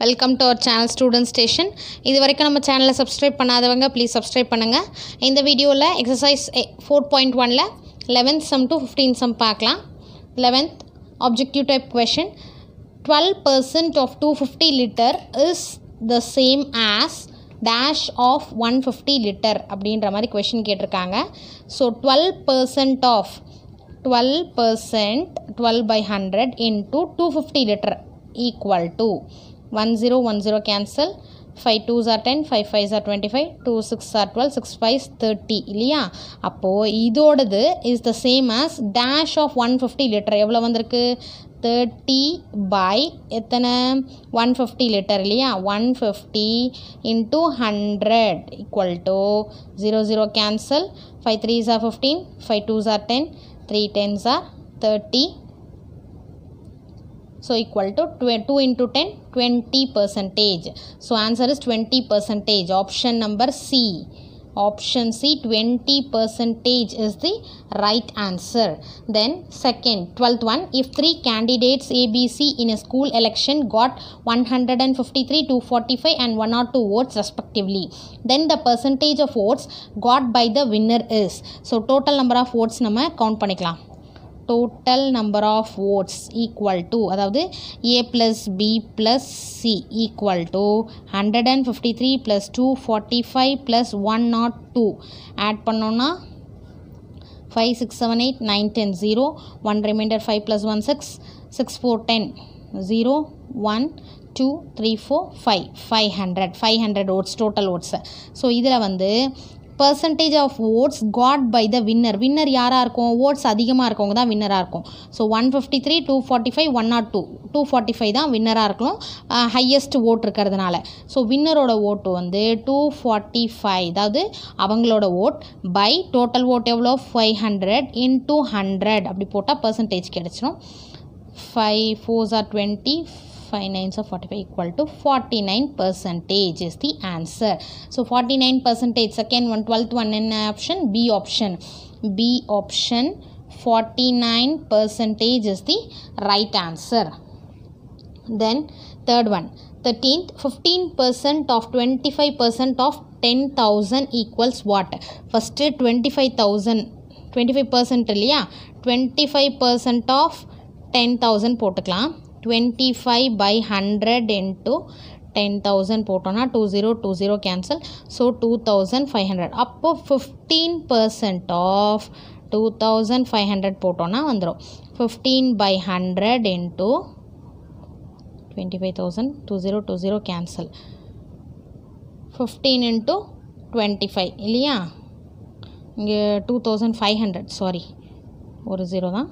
Welcome to our channel student station இது வரைக்கும் நம்ம சேனலை சப்ஸ்கிரைப் பண்ணாதவங்க ப்ளீஸ் சப்ஸ்கிரைப் பண்ணுங்கள் இந்த வீடியோவில் எக்ஸசைஸ் ஃபோர் பாயிண்ட் ஒனில் eleventh sum to fifteen sum பார்க்கலாம் eleventh objective type question twelve percent of two fifty litre is the same as dash of one fifty litre அப்படின்ற மாதிரி கொஷின் கேட்டிருக்காங்க so twelve percent of twelve percent twelve by hundred into two fifty litre equal to one zero one zero cancel five twos are ten five fives are twenty five two six are twelve six five thirty இல்லையா அப்போது இதோடது is the same as dash of one fifty litre எவ்வளோ வந்திருக்கு thirty by எத்தனை one fifty litre இல்லையா one fifty into hundred equal to zero zero cancel five threes are fifteen five twos are ten three tens are thirty so equal to tw- 2 into 10 20 percentage so answer is 20 percentage option number c option c 20 percentage is the right answer then second 12th one if three candidates abc in a school election got 153 245 and 102 votes respectively then the percentage of votes got by the winner is so total number of votes நம்ம count பண்ணிக்கலாம் total number of votes equal to அதாவது A plus B plus C equal to hundred and fifty three plus two forty five plus one nought two add பண்ணோன்னா five six seven eight nine ten zero one remainder five plus one six six four ten zero one two three four five five hundred five hundred votes total votes so இதில் வந்து percentage of votes got by the winner winner யாராக இருக்கும் votes அதிகமாக இருக்கவங்க தான் வின்னராக இருக்கும் so one fifty three two forty five one nought two two forty five தான் வின்னராக இருக்கும் ஹையஸ்ட் ஓட் இருக்கிறதுனால ஸோ வின்னரோட ஓட்டு வந்து டூ ஃபார்ட்டி ஃபைவ் அதாவது அவங்களோட ஓட் பை டோட்டல் ஓட் எவ்வளோ five hundred in two hundred அப்படி போட்டால் பர்சன்டேஜ் கிடச்சிரும் five fours are twenty 5 nines of 45 equal to 49 percentage is the answer. So 49 percentage second one 12th one in option B option. B option 49 percentage is the right answer. Then third one 13th 15% of 25% of 10,000 equals what? First 25,000 25% இல்லையா 25% of 10,000 போட்டுக்கலாம் 25 by 100 into 10,000 போட்டோன்னா two zero two zero cancel so two thousand five hundred அப்போ fifteen percent of two thousand five hundred போட்டோன்னா வந்துடும் fifteen by hundred into twenty five thousand two zero two zero cancel fifteen into twenty five இல்லையா இங்கே two thousand five hundred sorry ஒரு zero தான்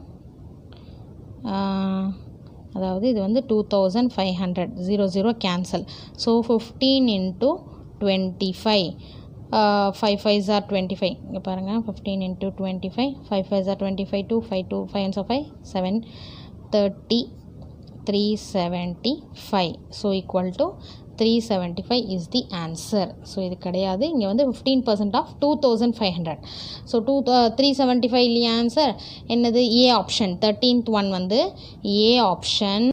அதாவது இது வந்து two thousand five hundred zero zero cancel so fifteen into twenty five five five are twenty five இங்கே பாருங்கள் fifteen into twenty five five five are twenty five two five two five and five seven thirty three seventy five so equal to three seventy five is the answer so இது கிடையாது இங்கே வந்து fifteen percent of two thousand five hundred so two three seventy five இல்லையா answer என்னது A option thirteenth one வந்து A option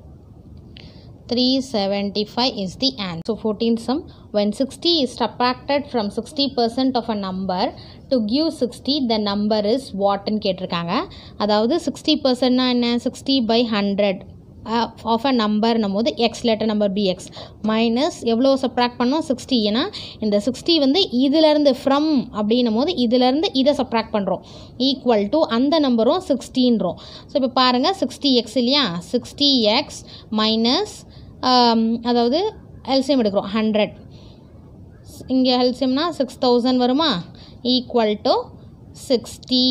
375 is the answer. So 14th sum when 60 is subtracted from 60% of a number to give 60 the number is what ன்னு கேட்டிருக்காங்க அதாவது 60% னா என்ன 60 by 100 of a நம்பர்னும் போது x letter number B x minus எவ்வளோ subtract பண்ணோம் sixty ஏன்னா இந்த சிக்ஸ்டி வந்து இதிலேருந்து ஃப்ரம் அப்படின்னும் போது இதிலேருந்து இதை சப்ராக்ட் பண்ணுறோம் ஈக்குவல் டு அந்த நம்பரும் சிக்ஸ்டின்றோம் ஸோ இப்போ பாருங்கள் சிக்ஸ்டி எக்ஸ் இல்லையா சிக்ஸ்டி எக்ஸ் மைனஸ் அதாவது எல்சிஎம் எடுக்கிறோம் ஹண்ட்ரட் இங்கே எல்சிஎம்னா சிக்ஸ் தௌசண்ட் வருமா equal to sixty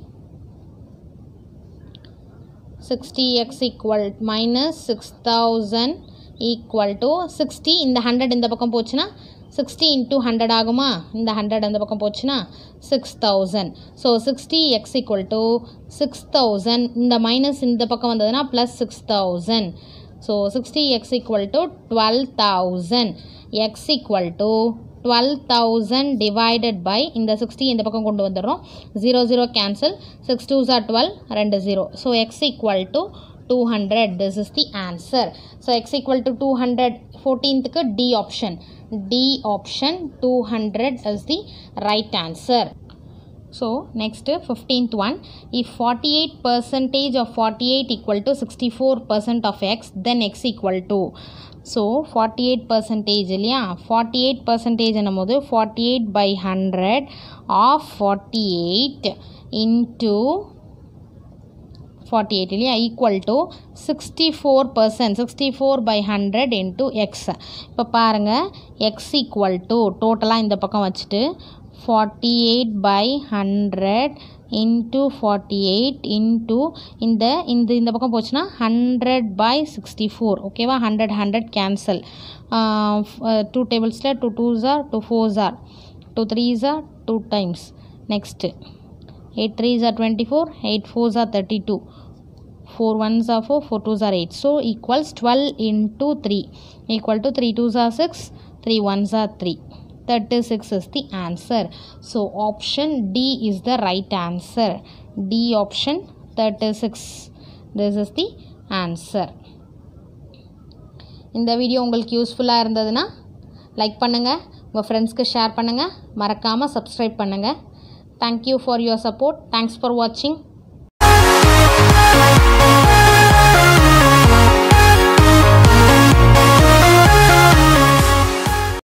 sixty x equal minus six thousand equal to sixty இந்த ஹண்ட்ரட் இந்த பக்கம் போச்சுன்னா சிக்ஸ்டி இன்ட்டு ஹண்ட்ரட் ஆகுமா இந்த ஹண்ட்ரட் அந்த பக்கம் போச்சுன்னா six thousand so sixty x equal to six thousand இந்த மைனஸ் இந்த பக்கம் வந்ததுன்னா plus six thousand so sixty x equal to twelve thousand x equal to twelve thousand divided by இந்த சிக்ஸ்டி இந்த பக்கம் கொண்டு வந்துடுறோம் zero zero cancel six two are twelve ரெண்டு zero so x equal to 200 this is the answer so x equal to 200 ஃபோர்டீன்த்துக்கு D option D option two hundred is the right answer So next 15th one if 48 percentage of 48 equal to 64 percent of x then x equal to so 48 percentage இல்லையா 48 percentage என்னும்போது 48 by 100 of 48 into 48 இல்லையா equal to sixty four percent sixty four by hundred into x இப்போ பாருங்கள் x equal to டோட்டலாக இந்த பக்கம் வச்சுட்டு forty eight by hundred into forty eight into இந்த இந்த இந்த பக்கம் போச்சுன்னா ஹண்ட்ரட் பை சிக்ஸ்டி ஃபோர் ஓகேவா ஹண்ட்ரட் ஹண்ட்ரட் கேன்சல் டூ டேபிள்ஸில் two twos are two fours are two threes are two times next eight threes are twenty four eight fours are thirty two four once are four four twos are eight so equals twelve into three equal to three twos are six three ones are three 36 is the answer. So option D is the right answer. D option 36. This is the answer. இந்த video உங்களுக்கு யூஸ்ஃபுல்லாக இருந்ததுன்னா like பண்ணுங்கள் உங்கள் ஃப்ரெண்ட்ஸ்க்கு share பண்ணுங்கள் மறக்காமல் subscribe பண்ணுங்கள் thank you for your support thanks for வாட்சிங்